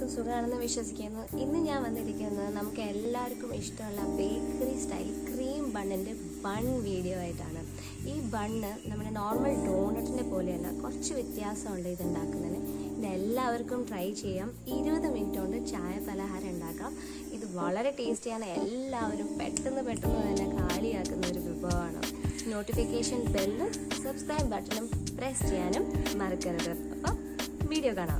എല്ലാവർക്കും സുഖമാണെന്ന് വിശ്വസിക്കുന്നു ഇന്ന് ഞാൻ വന്നിരിക്കുന്നത് നമുക്ക് എല്ലാവർക്കും ഇഷ്ടമുള്ള ബേക്കറി സ്റ്റൈൽ ക്രീം ബണ്ണിൻ്റെ ബൺ വീഡിയോ ആയിട്ടാണ് ഈ ബണ്ണ് നമ്മുടെ നോർമൽ ഡോണറ്റിനെ പോലെയല്ല കുറച്ച് വ്യത്യാസമുണ്ട് ഇത് ഉണ്ടാക്കുന്നതിന് ഇത് എല്ലാവർക്കും ട്രൈ ചെയ്യാം ഇരുപത് മിനിറ്റ് കൊണ്ട് ചായ പലഹാരം ഉണ്ടാക്കാം ഇത് വളരെ ടേസ്റ്റിയാണ് എല്ലാവരും പെട്ടെന്ന് പെട്ടെന്ന് തന്നെ കാലിയാക്കുന്ന ഒരു വിഭവമാണ് നോട്ടിഫിക്കേഷൻ ബെല്ലും സബ്സ്ക്രൈബ് ബട്ടണും പ്രസ് ചെയ്യാനും മറക്കരുത് അപ്പം വീഡിയോ കാണാം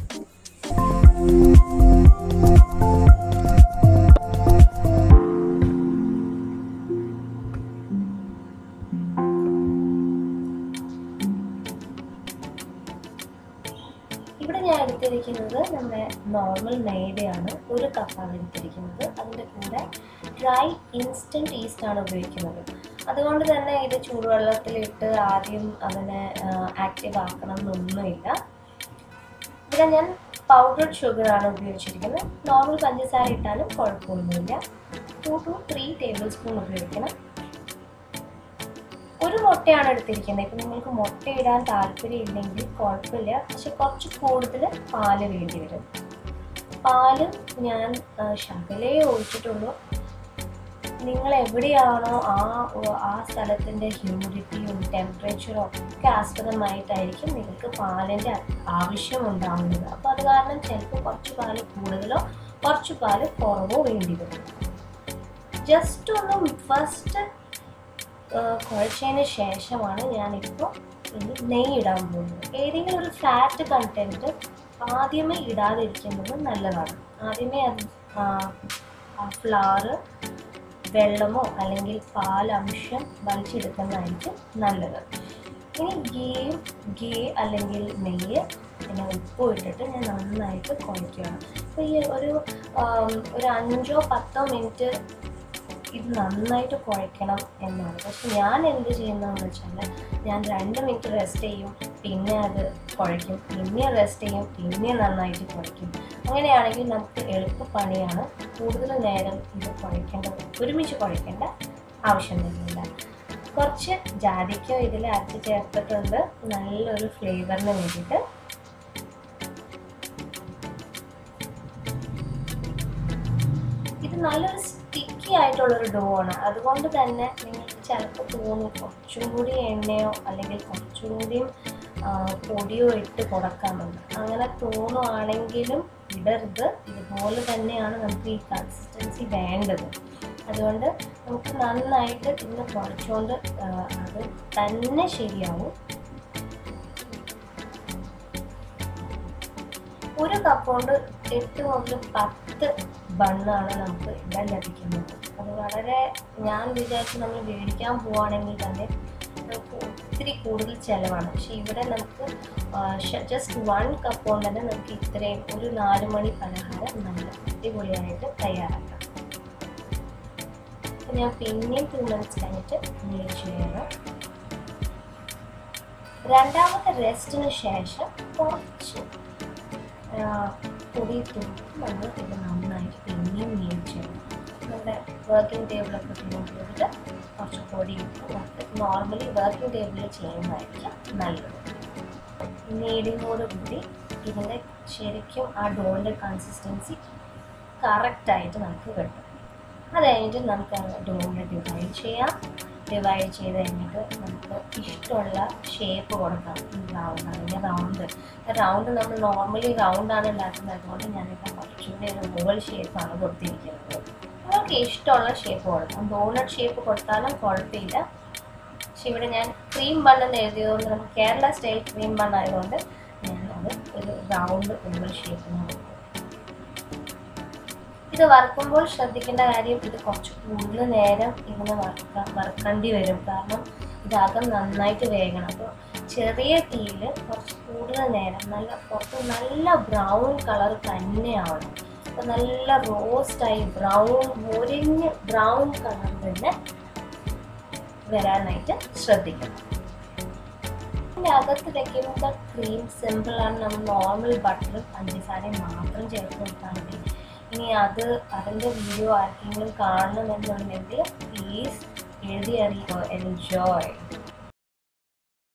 ഇവിടെ ഞാൻ എടുത്തിരിക്കുന്നത് നമ്മുടെ നോർമൽ മൈദയാണ് ഒരു കപ്പാണ് എടുത്തിരിക്കുന്നത് അതിൻ്റെ കൂടെ ഡ്രൈ ഇൻസ്റ്റൻറ്റ് ഈസ്റ്റ് ആണ് ഉപയോഗിക്കുന്നത് അതുകൊണ്ട് തന്നെ ഇത് ചൂടുവെള്ളത്തിലിട്ട് ആദ്യം അതിനെ ആക്റ്റീവ് ആക്കണം എന്നൊന്നുമില്ല ഇവിടെ ഞാൻ പൗഡർഡ് ഷുഗറാണ് ഉപയോഗിച്ചിരിക്കുന്നത് നോർമൽ പഞ്ചസാര ഇട്ടാലും കുഴപ്പമൊന്നുമില്ല two two three tablespoon ഉപയോഗിക്കണം ഒരു മുട്ടയാണ് എടുത്തിരിക്കുന്നത് ഇപ്പം നിങ്ങൾക്ക് മുട്ട ഇടാൻ താല്പര്യം ഇല്ലെങ്കിൽ കുഴപ്പമില്ല പക്ഷെ കുറച്ച് കൂടുതൽ പാല് വേണ്ടി വരും പാല് ഞാൻ ആ, ശകലേ ഒഴിച്ചിട്ടുള്ളൂ നിങ്ങൾ എവിടെയാണോ ആ ആ സ്ഥലത്തിൻ്റെ ഹ്യൂമിഡിറ്റിയും ടെമ്പറേച്ചറും ഒക്കെ ആസ്പദമായിട്ടായിരിക്കും നിങ്ങൾക്ക് പാലിൻ്റെ ആവശ്യം ഉണ്ടാവുന്നത് അപ്പോൾ അത് കാരണം ചിലപ്പോൾ കുറച്ച് പാല് കൂടുതലോ കുറച്ച് പാല് കുറവോ വേണ്ടി വരും ജസ്റ്റ് ഒന്ന് ഫസ്റ്റ് കുഴച്ചതിന് ശേഷമാണ് ഞാനിപ്പോൾ ഇനി നെയ്യ് ഇടാൻ പോകുന്നത് ഏതെങ്കിലും ഒരു ഫാറ്റ് കണ്ടൻറ്റ് ആദ്യമേ ഇടാതിരിക്കുന്നത് നല്ലതാണ് ആദ്യമേ അത് ഫ്ലവർ വെള്ളമോ അല്ലെങ്കിൽ പാലംശം വലിച്ചെടുക്കുന്നതായിരിക്കും നല്ലത് ഇനി ഗീയും ഗീ അല്ലെങ്കിൽ നെയ്യ് പിന്നെ ഉപ്പും ഇട്ടിട്ട് ഞാൻ നന്നായിട്ട് കുഴയ്ക്കുകയാണ് അപ്പോൾ ഈ ഒരു ആം, ഒരു അഞ്ചോ പത്തോ മിനിറ്റ് ഇത് നന്നായിട്ട് കുഴയ്ക്കണം എന്നാണ് പക്ഷെ ഞാൻ എന്ത് ചെയ്യുന്നതെന്ന് വെച്ചാൽ ഞാൻ രണ്ട് മിനിറ്റ് റെസ്റ്റ് ചെയ്യും പിന്നെ അത് കുഴയ്ക്കും പിന്നെ റെസ്റ്റ് ചെയ്യും പിന്നെ നന്നായിട്ട് കുഴയ്ക്കും അങ്ങനെയാണെങ്കിൽ നമുക്ക് എളുപ്പപ്പണിയാണ് കൂടുതൽ നേരം ഇത് കുഴയ്ക്കേണ്ട ഒരുമിച്ച് കുഴയ്ക്കേണ്ട ആവശ്യം വരുന്നില്ല കുറച്ച് ജാതിക്ക ഇതിൽ അരച്ച് ചേർത്തിട്ടുണ്ട് നല്ലൊരു ഫ്ലേവറിന് വേണ്ടിയിട്ട് ഇത് നല്ലൊരു സ്റ്റിക്കി ആയിട്ടുള്ളൊരു ഡോ ആണ് അതുകൊണ്ട് തന്നെ നിങ്ങൾക്ക് ചിലപ്പോൾ തോന്നും കുറച്ചും കൂടി എണ്ണയോ അല്ലെങ്കിൽ കുറച്ചും കൂടിയും ആ, പൊടിയോ ഇട്ട് കൊടുക്കാമെന്ന് അങ്ങനെ തോന്നുവാണെങ്കിലും ഇടരുത് ഇതുപോലെ തന്നെയാണ് നമുക്ക് ഈ കൺസിസ്റ്റൻസി വേണ്ടത് അതുകൊണ്ട് നമുക്ക് നന്നായിട്ട് ഇന്ന് കുഴച്ചുകൊണ്ട് ആ, അത് തന്നെ ശരിയാവും ഒരു കപ്പ് കൊണ്ട് എട്ട് മുതൽ പത്ത് ബണ്ണാണ് നമുക്ക് ഇവിടെ ലഭിക്കുന്നത് അത് വളരെ ഞാൻ വിചാരിച്ചു നമ്മൾ മേടിക്കാൻ പോവുകയാണെങ്കിൽ തന്നെ നമുക്ക് ഒത്തിരി കൂടുതൽ ചിലവാണ് പക്ഷെ ഇവിടെ നമുക്ക് ജസ്റ്റ് വൺ കപ്പ് കൊണ്ട് തന്നെ നമുക്ക് ഇത്രയും ഒരു നാല് മണി പലഹാരം നല്ല അടിപൊളിയായിട്ട് തയ്യാറാക്കാം അപ്പം ഞാൻ പിന്നെയും ടു മിനിറ്റ്സ് കഴിഞ്ഞിട്ട് നീര് ചെയ്യണം രണ്ടാമത്തെ റെസ്റ്റിന് ശേഷം കുറച്ച് ആ, പൊടി തൂക്കി നമ്മൾ ഇത് നന്നായിട്ട് പിന്നെയും നീര് ചെയ്യണം നമ്മുടെ വർക്കിംഗ് ടേബിളൊക്കെ ചെയ്യുമ്പോഴത്തെ കുറച്ച് പൊടി ഇട്ട് നമുക്ക് നോർമലി വർക്കിംഗ് ടേബിളിൽ ചെയ്യുന്നതായിരിക്കും നല്ലത് നീടിനോട് കൂടി ഇതിൻ്റെ ശരിക്കും ആ ഡോളിൻ്റെ കൺസിസ്റ്റൻസി കറക്റ്റായിട്ട് നമുക്ക് കിട്ടും അത് കഴിഞ്ഞിട്ട് നമുക്ക് ആ ഡോളിനെ ഡിവൈഡ് ചെയ്യാം ഡിവൈഡ് ചെയ്ത് കഴിഞ്ഞിട്ട് നമുക്ക് ഇഷ്ടമുള്ള ഷേപ്പ് കൊടുക്കാം റൗണ്ട് അതിൻ്റെ റൗണ്ട് റൗണ്ട് നമ്മൾ നോർമലി റൗണ്ടാണ് ഉണ്ടാക്കുന്നത് അതുകൊണ്ട് ഞാനിപ്പോൾ കുറച്ചുകൂടി ഒരു മുകൾ ഷേപ്പാണ് കൊടുത്തിരിക്കുന്നത് നിങ്ങൾക്ക് ഇഷ്ടമുള്ള ഷേപ്പ് കൊടുക്കാം ഡോണറ്റ് ഷേപ്പ് കൊടുത്താലും കുഴപ്പമില്ല പക്ഷെ ഇവിടെ ഞാൻ ക്രീം ബണ്ണെന്ന് എഴുതിയതുകൊണ്ട് നമുക്ക് കേരള സ്റ്റൈൽ ക്രീം ബൺ ആയതുകൊണ്ട് ഞാൻ അത് ഒരു റൗണ്ട് മുകൾ ഷേപ്പിന് കൊടുക്കും ഇത് വറുക്കുമ്പോൾ ശ്രദ്ധിക്കേണ്ട കാര്യം ഇത് കുറച്ച് കൂടുതൽ നേരം ഇതിനെ വറുക്ക വറുക്കേണ്ടി വരും കാരണം ഇതകം നന്നായിട്ട് വേകണം അപ്പോൾ ചെറിയ തീയിൽ കുറച്ച് കൂടുതൽ നേരം നല്ല പുറത്ത് നല്ല ബ്രൗൺ കളർ തന്നെ ആവണം അപ്പോൾ നല്ല റോസ്റ്റായി ബ്രൗൺ മുരിഞ്ഞ് ബ്രൗൺ കളർ തന്നെ വരാനായിട്ട് ശ്രദ്ധിക്കണം ഇതിൻ്റെ അകത്ത് വെക്കുന്ന ക്രീം സിമ്പിളാണ് നമ്മൾ നോർമൽ ബട്ടറും പഞ്ചസാരയും മാത്രം ചേർത്ത് കൊടുത്താൽ മതി ഇനി അത് അതിൻ്റെ വീഡിയോ ആർക്കെങ്കിലും കാണണമെന്നുണ്ടെങ്കിൽ പ്ലീസ് എഴുതി അറിയുക എൻജോയ്